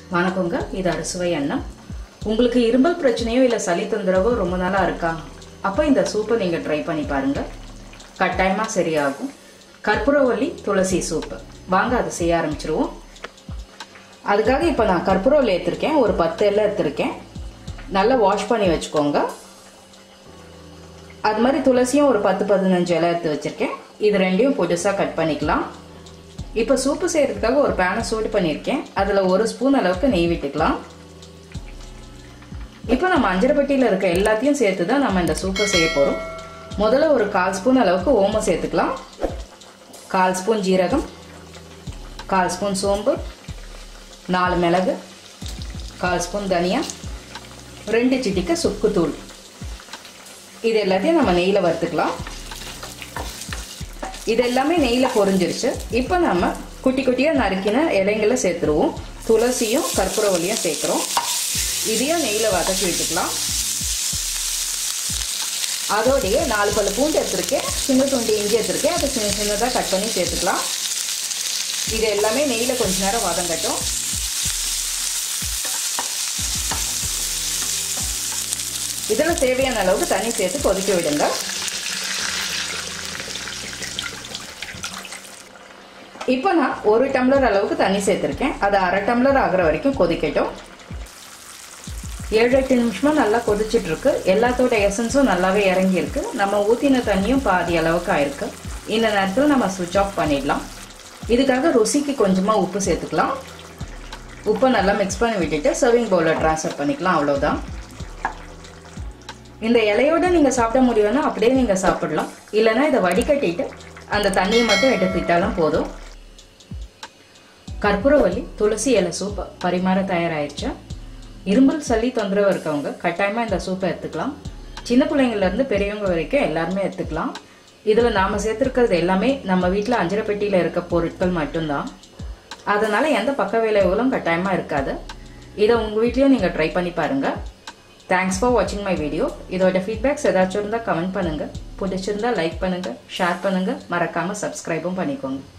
வணக்கங்க இது அறுசுவை அன்னம் உங்களுக்கு இருமல் பிரச்சனையோ இல்லை சளி தொந்தரவோ ரொம்ப நாளாக இருக்கா அப்போ இந்த சூப்பை நீங்கள் ட்ரை பண்ணி பாருங்க கட்டாயமாக சரியாகும் கற்பூரவல்லி துளசி சூப்பு வாங்க அதை செய்ய ஆரம்பிச்சிருவோம் அதுக்காக இப்போ நான் கற்பூரவல்லி எடுத்திருக்கேன் ஒரு பத்து எல்லாம் எடுத்திருக்கேன் நல்லா வாஷ் பண்ணி வச்சுக்கோங்க அது மாதிரி துளசியும் ஒரு பத்து பதினஞ்சு இலை எடுத்து வச்சுருக்கேன் இது ரெண்டையும் புதுசாக கட் பண்ணிக்கலாம் இப்போ சூப்பு செய்கிறதுக்காக ஒரு பேனை சூடு பண்ணியிருக்கேன் அதில் ஒரு ஸ்பூன் அளவுக்கு நெய் விட்டுக்கலாம் இப்போ நம்ம அஞ்சரைப்பட்டியில் இருக்க எல்லாத்தையும் சேர்த்து தான் நம்ம இந்த சூப்பை செய்ய போகிறோம் முதல்ல ஒரு கால் ஸ்பூன் அளவுக்கு ஓமம் சேர்த்துக்கலாம் கால் ஸ்பூன் ஜீரகம் கால் ஸ்பூன் சோம்பு நாலு மிளகு கால் ஸ்பூன் தனியா ரெண்டு சிட்டிக்க சுக்குத்தூள் இது எல்லாத்தையும் நம்ம நெய்யில் வறுத்துக்கலாம் இது எல்லாமே நெய்யில் பொரிஞ்சிருச்சு இப்போ நம்ம குட்டி குட்டியாக நறுக்கின இலைங்களை சேர்த்துருவோம் துளசியும் கற்பூரவல்லியும் சேர்க்குறோம் இதையும் நெய்யில் வதக்கி விட்டுக்கலாம் அதோடைய நாலு பல்லு பூண்டு எடுத்துருக்கேன் சின்ன துண்டு இஞ்சி எடுத்துருக்கேன் அதை சின்ன சின்னதாக கட் பண்ணி சேர்த்துக்கலாம் இது எல்லாமே நெய்யில் கொஞ்ச நேரம் வதங்கட்டும் இதில் தேவையான அளவுக்கு தண்ணி சேர்த்து கொதிக்க விடுங்க இப்போ நான் ஒரு டம்ளர் அளவுக்கு தண்ணி சேர்த்துருக்கேன் அது அரை டம்ளர் ஆகிற வரைக்கும் கொதிக்கட்டும் ஏழு எட்டு நிமிஷமா நல்லா கொதிச்சுட்டு இருக்கு எல்லாத்தோட எசன்ஸும் நல்லாவே இறங்கி இருக்கு நம்ம ஊற்றின தண்ணியும் பாதி அளவுக்கு ஆயிருக்கு இந்த நேரத்தில் நம்ம சுவிட்ச் ஆஃப் பண்ணிடலாம் இதுக்காக ருசிக்கு கொஞ்சமாக உப்பு சேர்த்துக்கலாம் உப்பை நல்லா மிக்ஸ் பண்ணி விட்டுட்டு சர்விங் பவுலில் ட்ரான்ஸ்ஃபர் பண்ணிக்கலாம் அவ்வளோதான் இந்த இலையோட நீங்கள் சாப்பிட முடியும்னா அப்படியே நீங்கள் சாப்பிடலாம் இல்லைன்னா இதை வடிகட்டிட்டு அந்த தண்ணியை மட்டும் எடுத்துக்கிட்டாலும் போதும் கற்பூரவல்லி துளசி இலை சூப் பரிமாற தயாராகிடுச்சு இரும்பல் சளி தொந்தரவு இருக்கவங்க கட்டாயமாக இந்த சூப்பை எடுத்துக்கலாம் சின்ன பிள்ளைங்கள்லேருந்து பெரியவங்க வரைக்கும் எல்லாருமே எடுத்துக்கலாம் இதில் நாம் சேர்த்துருக்கிறது எல்லாமே நம்ம வீட்டில் அஞ்சரை பெட்டியில் இருக்க பொருட்கள் மட்டும்தான் அதனால் எந்த பக்க விளைவுகளும் கட்டாயமாக இருக்காது இதை உங்கள் வீட்லேயும் நீங்கள் ட்ரை பண்ணி பாருங்கள் தேங்க்ஸ் ஃபார் வாட்சிங் மை வீடியோ இதோட ஃபீட்பேக்ஸ் ஏதாச்சும் இருந்தால் கமெண்ட் பண்ணுங்கள் பிடிச்சிருந்தா லைக் பண்ணுங்கள் ஷேர் பண்ணுங்கள் மறக்காமல் சப்ஸ்கிரைபும் பண்ணிக்கோங்க